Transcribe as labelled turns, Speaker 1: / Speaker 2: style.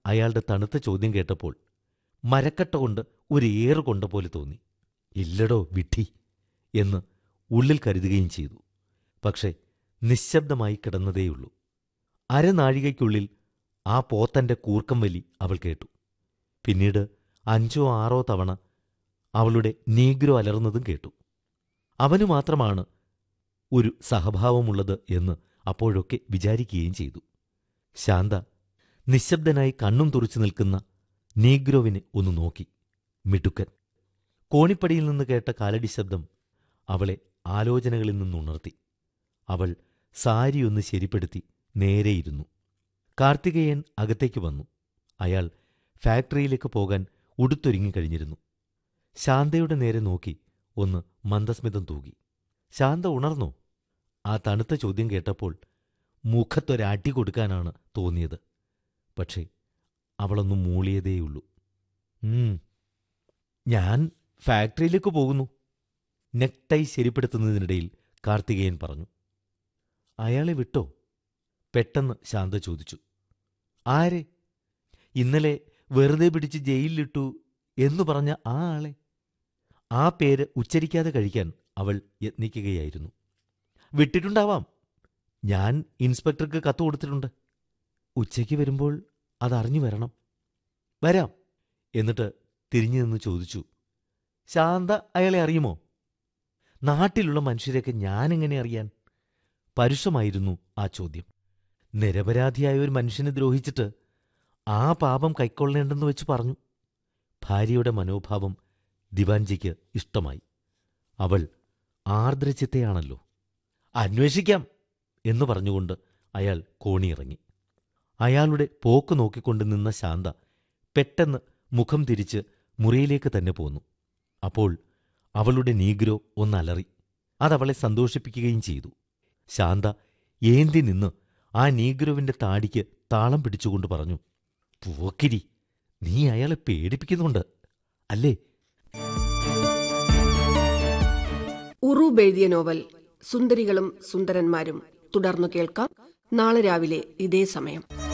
Speaker 1: അയാളുടെ തണുത്ത ചോദ്യം കേട്ടപ്പോൾ മരക്കട്ട കൊണ്ട് ഒരു ഏറ് കൊണ്ട പോലെ തോന്നി ഇല്ലടോ വിഡ്ഢി എന്ന് ഉള്ളിൽ കരുതുകയും ചെയ്തു പക്ഷേ നിശബ്ദമായി കിടന്നതേയുള്ളൂ അരനാഴികയ്ക്കുള്ളിൽ ആ പോത്തന്റെ കൂർക്കം വലി അവൾ കേട്ടു പിന്നീട് അഞ്ചോ ആറോ തവണ അവളുടെ നീഗ്രോ അലർന്നതും കേട്ടു അവനു മാത്രമാണ് ഒരു സഹഭാവമുള്ളത് എന്ന് അപ്പോഴൊക്കെ വിചാരിക്കുകയും ചെയ്തു ശാന്ത നിശബ്ദനായി കണ്ണും തുറച്ചു നിൽക്കുന്ന നീഗ്രോവിനെ ഒന്ന് നോക്കി മിടുക്കൻ കോണിപ്പടിയിൽ നിന്ന് കേട്ട കാലടി ശബ്ദം അവളെ ആലോചനകളിൽ നിന്നുണർത്തി അവൾ സാരിയൊന്ന് ശരിപ്പെടുത്തി നേരെയിരുന്നു കാർത്തികേയൻ അകത്തേക്ക് വന്നു അയാൾ ഫാക്ടറിയിലേക്ക് പോകാൻ ഉടുത്തൊരുങ്ങിക്കഴിഞ്ഞിരുന്നു ശാന്തയുടെ നേരെ നോക്കി ഒന്ന് മന്ദസ്മിതം തൂകി ശാന്ത ഉണർന്നോ ആ തണുത്ത ചോദ്യം കേട്ടപ്പോൾ മുഖത്തൊരടി കൊടുക്കാനാണ് തോന്നിയത് പക്ഷേ അവളൊന്നും മൂളിയതേയുള്ളൂ ഉം ഞാൻ ഫാക്ടറിയിലേക്ക് പോകുന്നു നെക്ടൈ ശരിപ്പെടുത്തുന്നതിനിടയിൽ കാർത്തികേയൻ പറഞ്ഞു അയാളെ വിട്ടോ പെട്ടെന്ന് ശാന്ത ചോദിച്ചു ആരെ ഇന്നലെ വെറുതെ പിടിച്ച് ജയിലിലിട്ടു എന്നു പറഞ്ഞ ആ ആളെ ആ പേര് ഉച്ചരിക്കാതെ കഴിക്കാൻ അവൾ യത്നിക്കുകയായിരുന്നു വിട്ടിട്ടുണ്ടാവാം ഞാൻ ഇൻസ്പെക്ടർക്ക് കത്ത് കൊടുത്തിട്ടുണ്ട് ഉച്ചയ്ക്ക് വരുമ്പോൾ അതറിഞ്ഞു വരണം വരാം എന്നിട്ട് തിരിഞ്ഞു നിന്ന് ചോദിച്ചു ശാന്ത അയാളെ അറിയുമോ നാട്ടിലുള്ള മനുഷ്യരെയൊക്കെ ഞാനെങ്ങനെ അറിയാൻ പരുഷമായിരുന്നു ആ ചോദ്യം നിരപരാധിയായ ഒരു മനുഷ്യനെ ദ്രോഹിച്ചിട്ട് ആ പാപം കൈക്കൊള്ളേണ്ടെന്ന് വെച്ച് പറഞ്ഞു ഭാര്യയുടെ മനോഭാവം ദിവാൻജിക്ക് ഇഷ്ടമായി അവൾ ആർദ്രചിത്തയാണല്ലോ അന്വേഷിക്കാം എന്ന് പറഞ്ഞുകൊണ്ട് അയാൾ കോണിയിറങ്ങി അയാളുടെ പോക്ക് നോക്കിക്കൊണ്ട് നിന്ന ശാന്ത പെട്ടെന്ന് മുഖം തിരിച്ച് മുറിയിലേക്ക് തന്നെ പോന്നു അപ്പോൾ അവളുടെ നീഗ്രോ ഒന്നലറി അതവളെ സന്തോഷിപ്പിക്കുകയും ചെയ്തു ശാന്ത ഏന്തി നിന്ന് ആ നീഗ്രോവിന്റെ താടിക്ക് താളം പിടിച്ചുകൊണ്ട് പറഞ്ഞു പോക്കിരി നീ അയാളെ പേടിപ്പിക്കുന്നുണ്ട് അല്ലേ
Speaker 2: ഉറൂബ് എഴുതിയ നോവൽ സുന്ദരികളും സുന്ദരന്മാരും തുടർന്നു കേൾക്കാം നാളെ രാവിലെ ഇതേ സമയം